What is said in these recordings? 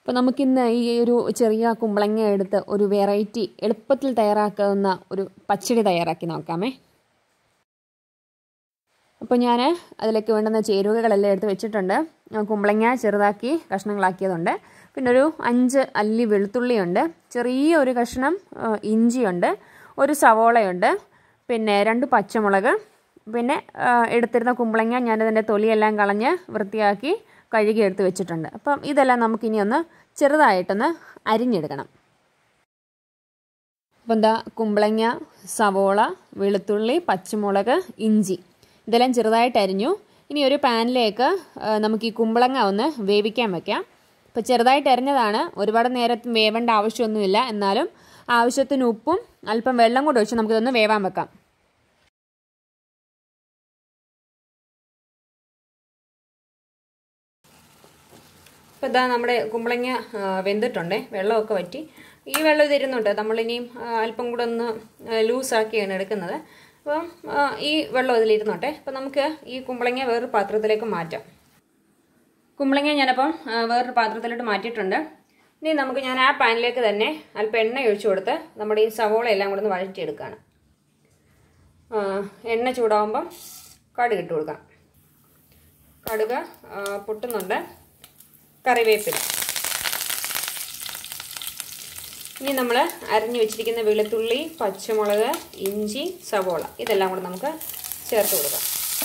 അപ്പോൾ നമുക്കിന്ന് ഈ ഒരു ചെറിയ കുമ്പളങ്ങ എടുത്ത് ഒരു വെറൈറ്റി എളുപ്പത്തിൽ തയ്യാറാക്കാവുന്ന ഒരു പച്ചടി തയ്യാറാക്കി നോക്കാമേ അപ്പോൾ ഞാൻ അതിലേക്ക് വേണ്ടുന്ന ചേരുവകളെല്ലാം എടുത്ത് വെച്ചിട്ടുണ്ട് കുമ്പളങ്ങ ചെറുതാക്കി കഷ്ണങ്ങളാക്കിയതുണ്ട് പിന്നെ ഒരു അഞ്ച് അല്ലി വെളുത്തുള്ളിയുണ്ട് ചെറിയ ഒരു കഷ്ണം ഇഞ്ചിയുണ്ട് ഒരു സവോളയുണ്ട് പിന്നെ രണ്ട് പച്ചമുളക് പിന്നെ എടുത്തിരുന്ന കുമ്പളങ്ങ ഞാനതിൻ്റെ തൊലിയെല്ലാം കളഞ്ഞ് വൃത്തിയാക്കി കഴുകി എടുത്ത് വെച്ചിട്ടുണ്ട് അപ്പം ഇതെല്ലാം നമുക്കിനി ഒന്ന് ചെറുതായിട്ടൊന്ന് അരിഞ്ഞെടുക്കണം അപ്പം എന്താ കുമ്പളങ്ങ സവോള വെളുത്തുള്ളി പച്ചമുളക് ഇഞ്ചി ഇതെല്ലാം ചെറുതായിട്ട് അരിഞ്ഞു ഇനി ഒരു പാനിലേക്ക് നമുക്ക് ഈ കുമ്പളങ്ങ ഒന്ന് വേവിക്കാൻ വെക്കാം ഇപ്പോൾ ചെറുതായിട്ട് അരിഞ്ഞതാണ് ഒരുപാട് നേരം വേവേണ്ട ആവശ്യമൊന്നുമില്ല എന്നാലും ആവശ്യത്തിന് ഉപ്പും അല്പം വെള്ളം കൂടെ ഒഴിച്ച് നമുക്കിതൊന്ന് വേവാൻ വെക്കാം ഇപ്പോൾ ഇതാ നമ്മുടെ കുമ്പളങ്ങ വെന്തിട്ടുണ്ട് വെള്ളമൊക്കെ വറ്റി ഈ വെള്ളം ഇതിരുന്നുണ്ട് നമ്മളിനിയും അല്പം കൂടെ ഒന്ന് ലൂസാക്കിയാണ് എടുക്കുന്നത് അപ്പം ഈ വെള്ളം ഇതിലിരുന്നോട്ടെ അപ്പം നമുക്ക് ഈ കുമ്പളങ്ങ വേറൊരു പാത്രത്തിലേക്ക് മാറ്റാം കുമ്പളങ്ങ ഞാനപ്പം വേറൊരു പാത്രത്തിലോട്ട് മാറ്റിയിട്ടുണ്ട് ഇനി നമുക്ക് ഞാൻ ആ പാനിലേക്ക് തന്നെ അല്പം എണ്ണ ഒഴിച്ചു കൊടുത്ത് നമ്മുടെ ഈ സവോള എല്ലാം കൂടെ ഒന്ന് വഴറ്റിയെടുക്കുകയാണ് എണ്ണ ചൂടാകുമ്പം കടുക് ഇട്ട് കൊടുക്കാം കടുക് പൊട്ടുന്നുണ്ട് കറിവേപ്പില ഇനി നമ്മൾ അരിഞ്ഞു വെച്ചിരിക്കുന്ന വെളുത്തുള്ളി പച്ചമുളക് ഇഞ്ചി സവോള ഇതെല്ലാം കൂടെ നമുക്ക് ചേർത്ത് കൊടുക്കാം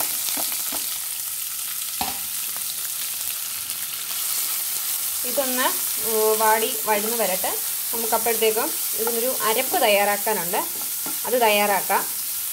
ഇതൊന്ന് വാടി വഴന്ന് വരട്ടെ നമുക്കപ്പോഴത്തേക്കും ഇതിനൊരു അരപ്പ് തയ്യാറാക്കാനുണ്ട് അത് തയ്യാറാക്കാം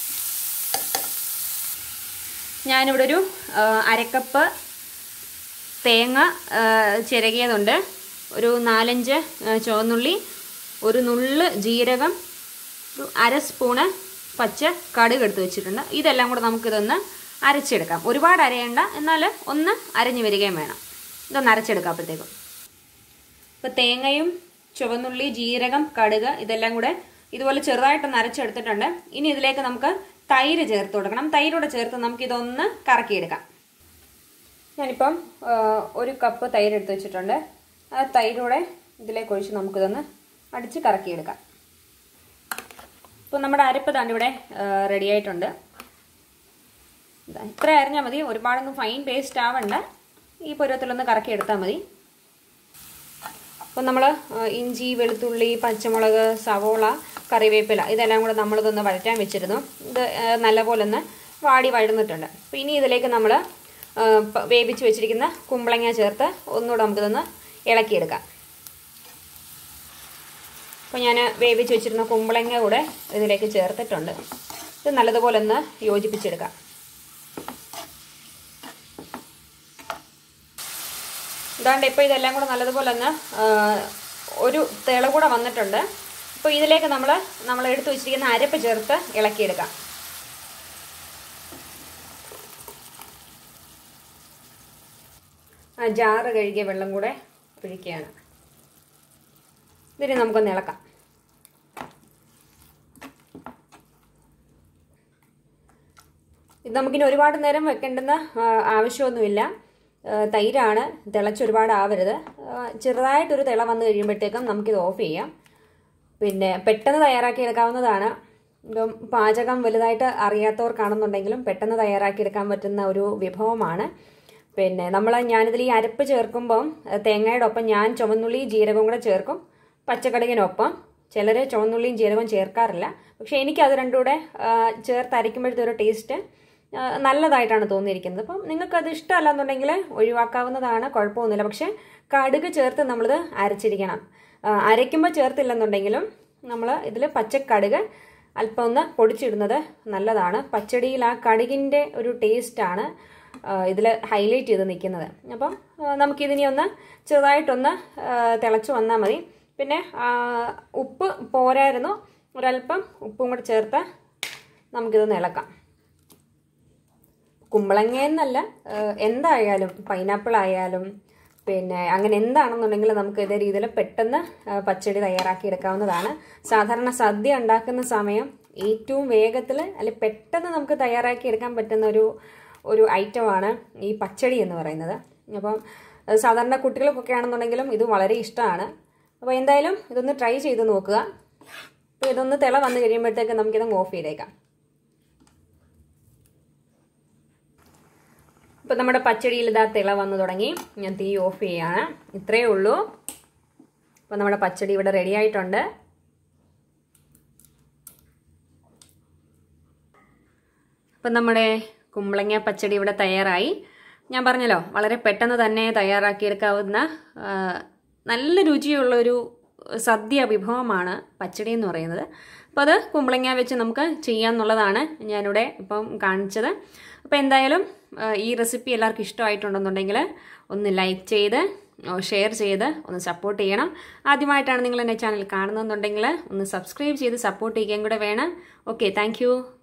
ഞാനിവിടെ ഒരു അരക്കപ്പ് തേങ്ങ ചിരകിയതുണ്ട് ഒരു നാലഞ്ച് ചുവന്നുള്ളി ഒരു നുള്ള് ജീരകം ഒരു അര സ്പൂണ് പച്ച കടുക് എടുത്ത് വെച്ചിട്ടുണ്ട് ഇതെല്ലാം കൂടെ നമുക്കിതൊന്ന് അരച്ചെടുക്കാം ഒരുപാട് അരയേണ്ട എന്നാൽ ഒന്ന് അരഞ്ഞു വരികയും വേണം ഇതൊന്ന് അരച്ചെടുക്കാം അപ്പോഴത്തേക്കും ഇപ്പോൾ തേങ്ങയും ചുവന്നുള്ളി ജീരകം കടുക് ഇതെല്ലാം കൂടെ ഇതുപോലെ ചെറുതായിട്ടൊന്ന് അരച്ചെടുത്തിട്ടുണ്ട് ഇനി ഇതിലേക്ക് നമുക്ക് തൈര് ചേർത്ത് കൊടുക്കണം തൈരോടെ ചേർത്ത് നമുക്കിതൊന്ന് കറക്കിയെടുക്കാം ഞാനിപ്പം ഒരു കപ്പ് തൈര് എടുത്ത് വെച്ചിട്ടുണ്ട് ആ തൈരോടെ ഇതിലേക്ക് ഒഴിച്ച് നമുക്കിതൊന്ന് അടിച്ച് കറക്കിയെടുക്കാം ഇപ്പോൾ നമ്മുടെ അരപ്പ് താണ്ട് ഇവിടെ റെഡി ആയിട്ടുണ്ട് ഇത്ര അരിഞ്ഞാൽ മതി ഒരുപാടൊന്നും ഫൈൻ പേസ്റ്റ് ആവണ്ട ഈ പരുവത്തിലൊന്ന് കറക്കിയെടുത്താൽ മതി അപ്പോൾ നമ്മൾ ഇഞ്ചി വെളുത്തുള്ളി പച്ചമുളക് സവോള കറിവേപ്പില ഇതെല്ലാം കൂടെ നമ്മളിതൊന്ന് വഴറ്റാൻ വെച്ചിരുന്നു ഇത് നല്ലപോലെ ഒന്ന് വാടി വഴന്നിട്ടുണ്ട് അപ്പോൾ ഇനി ഇതിലേക്ക് നമ്മൾ വേവിച്ച് വെച്ചിരിക്കുന്ന കുമ്പളങ്ങ ചേർത്ത് ഒന്നുകൂടെ നമുക്കിതൊന്ന് ഇളക്കിയെടുക്കാം അപ്പോൾ ഞാൻ വേവിച്ച് വെച്ചിരുന്ന കുമ്പളങ്ങ കൂടെ ഇതിലേക്ക് ചേർത്തിട്ടുണ്ട് ഇത് നല്ലതുപോലെ ഒന്ന് യോജിപ്പിച്ചെടുക്കാം ഇതാണ്ട് ഇപ്പോൾ ഇതെല്ലാം കൂടെ നല്ലതുപോലെ ഒന്ന് ഒരു തിള കൂടെ വന്നിട്ടുണ്ട് അപ്പോൾ ഇതിലേക്ക് നമ്മൾ നമ്മൾ എടുത്തു വെച്ചിരിക്കുന്ന അരപ്പ് ചേർത്ത് ഇളക്കിയെടുക്കാം ആ ജാറ് കഴുകിയ വെള്ളം കൂടെ ഒഴിക്കുകയാണ് ഇതിന് നമുക്കൊന്ന് ഇളക്കാം ഇത് നമുക്കിനി ഒരുപാട് നേരം വെക്കേണ്ടുന്ന ആവശ്യമൊന്നുമില്ല തൈരാണ് തിളച്ച് ഒരുപാട് ആവരുത് ചെറുതായിട്ടൊരു തിള വന്നു കഴിയുമ്പോഴത്തേക്കും നമുക്കിത് ഓഫ് ചെയ്യാം പിന്നെ പെട്ടെന്ന് തയ്യാറാക്കി എടുക്കാവുന്നതാണ് ഇപ്പം പാചകം വലുതായിട്ട് അറിയാത്തവർക്കാണെന്നുണ്ടെങ്കിലും പെട്ടെന്ന് തയ്യാറാക്കിയെടുക്കാൻ പറ്റുന്ന ഒരു വിഭവമാണ് പിന്നെ നമ്മൾ ഞാനിതിൽ ഈ അരപ്പ് ചേർക്കുമ്പം തേങ്ങയുടെ ഒപ്പം ഞാൻ ചുവന്നുള്ളി ജീരകവും കൂടെ ചേർക്കും പച്ചക്കടുകിനൊപ്പം ചിലർ ചുവന്നുള്ളിയും ജീരകവും ചേർക്കാറില്ല പക്ഷേ എനിക്ക് അത് രണ്ടും കൂടെ ചേർത്ത് അരയ്ക്കുമ്പോഴത്തെ ഒരു ടേസ്റ്റ് നല്ലതായിട്ടാണ് തോന്നിയിരിക്കുന്നത് അപ്പം നിങ്ങൾക്കത് ഇഷ്ടമല്ല എന്നുണ്ടെങ്കിൽ ഒഴിവാക്കാവുന്നതാണ് കുഴപ്പമൊന്നുമില്ല പക്ഷേ കടുക് ചേർത്ത് നമ്മളിത് അരച്ചിരിക്കണം അരയ്ക്കുമ്പോൾ ചേർത്തില്ലെന്നുണ്ടെങ്കിലും നമ്മൾ ഇതിൽ പച്ചക്കടുക് അല്പം ഒന്ന് പൊടിച്ചിടുന്നത് നല്ലതാണ് പച്ചടിയിൽ ആ കടുകിൻ്റെ ഒരു ടേസ്റ്റാണ് ഇതിൽ ഹൈലൈറ്റ് ചെയ്ത് നിൽക്കുന്നത് അപ്പം നമുക്കിതിനെ ഒന്ന് ചെറുതായിട്ടൊന്ന് തിളച്ച് വന്നാൽ മതി പിന്നെ ഉപ്പ് പോരായിരുന്നു ഒരല്പം ഉപ്പും കൂടെ ചേർത്ത് നമുക്കിതൊന്ന് ഇളക്കാം കുമ്പളങ്ങ എന്നല്ല എന്തായാലും പൈനാപ്പിൾ ആയാലും പിന്നെ അങ്ങനെ എന്താണെന്നുണ്ടെങ്കിൽ നമുക്ക് ഇതേ രീതിയിൽ പെട്ടെന്ന് പച്ചടി തയ്യാറാക്കി എടുക്കാവുന്നതാണ് സാധാരണ സദ്യ ഉണ്ടാക്കുന്ന സമയം ഏറ്റവും വേഗത്തിൽ അല്ലെ പെട്ടെന്ന് നമുക്ക് തയ്യാറാക്കി എടുക്കാൻ പറ്റുന്ന ഒരു ഒരു ഐറ്റമാണ് ഈ പച്ചടി എന്ന് പറയുന്നത് അപ്പം അത് സാധാരണ കുട്ടികൾക്കൊക്കെ ആണെന്നുണ്ടെങ്കിലും ഇത് വളരെ ഇഷ്ടമാണ് അപ്പോൾ എന്തായാലും ഇതൊന്ന് ട്രൈ ചെയ്ത് നോക്കുക അപ്പോൾ ഇതൊന്ന് തിള വന്ന് കഴിയുമ്പോഴത്തേക്ക് നമുക്കിതങ്ങ് ഓഫ് ചെയ്തേക്കാം ഇപ്പം നമ്മുടെ പച്ചടിയിൽ ഇതാ തിള വന്ന് തുടങ്ങി ഞാൻ തീ ഓഫ് ചെയ്യാണ് ഇത്രയേ ഉള്ളൂ അപ്പം നമ്മുടെ പച്ചടി ഇവിടെ റെഡി ആയിട്ടുണ്ട് അപ്പം നമ്മുടെ കുമ്പളങ്ങ പച്ചടി ഇവിടെ തയ്യാറായി ഞാൻ പറഞ്ഞല്ലോ വളരെ പെട്ടെന്ന് തന്നെ തയ്യാറാക്കിയെടുക്കാവുന്ന ആ, നല്ല രുചിയുള്ളൊരു സദ്യ വിഭവമാണ് പച്ചടി എന്ന് പറയുന്നത് അപ്പോൾ അത് കുമ്പളങ്ങ വെച്ച് നമുക്ക് ചെയ്യാമെന്നുള്ളതാണ് ഞാനിവിടെ ഇപ്പം കാണിച്ചത് അപ്പോൾ എന്തായാലും ആ, ഈ റെസിപ്പി എല്ലാവർക്കും ഇഷ്ടമായിട്ടുണ്ടെന്നുണ്ടെങ്കിൽ ഒന്ന് ലൈക്ക് ചെയ്ത് ഷെയർ ചെയ്ത് ഒന്ന് സപ്പോർട്ട് ചെയ്യണം ആദ്യമായിട്ടാണ് നിങ്ങൾ എൻ്റെ ചാനൽ കാണുന്നതെന്നുണ്ടെങ്കിൽ ഒന്ന് സബ്സ്ക്രൈബ് ചെയ്ത് സപ്പോർട്ട് ചെയ്യുകയും കൂടെ വേണം ഓക്കെ താങ്ക്